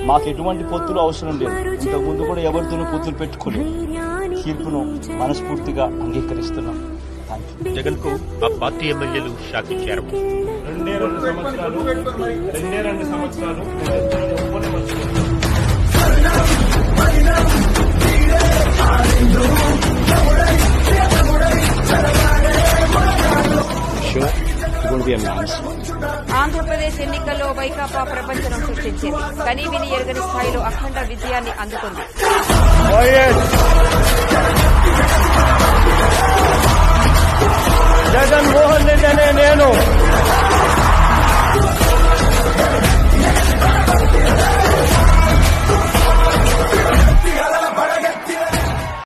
మాకు ఎటువంటి పొత్తులు అవసరం లేదు ఇంతకు ముందు కూడా ఎవరితోనూ పొత్తులు పెట్టుకోలేదు తీర్పును మనస్ఫూర్తిగా అంగీకరిస్తున్నాం థ్యాంక్ యూ జగన్ కు ఆ పార్టీ ఎమ్మెల్యేలు షాక్ ఇచ్చారు రెండే రెండు సంవత్సరాలు రెండే రెండు సంవత్సరాలు నేను ఒప్పుకునే వచ్చాను. Sure, it's going to be a mass. Andhra Pradesh ఎన్నికల్లో వైకాపా ప్రపంచం సృష్టించింది కనీ విని ఎరగని స్థాయిలో అఖండ విజయాన్ని అందుకుంది జగన్మోహన్ రెడ్డి అనే నేను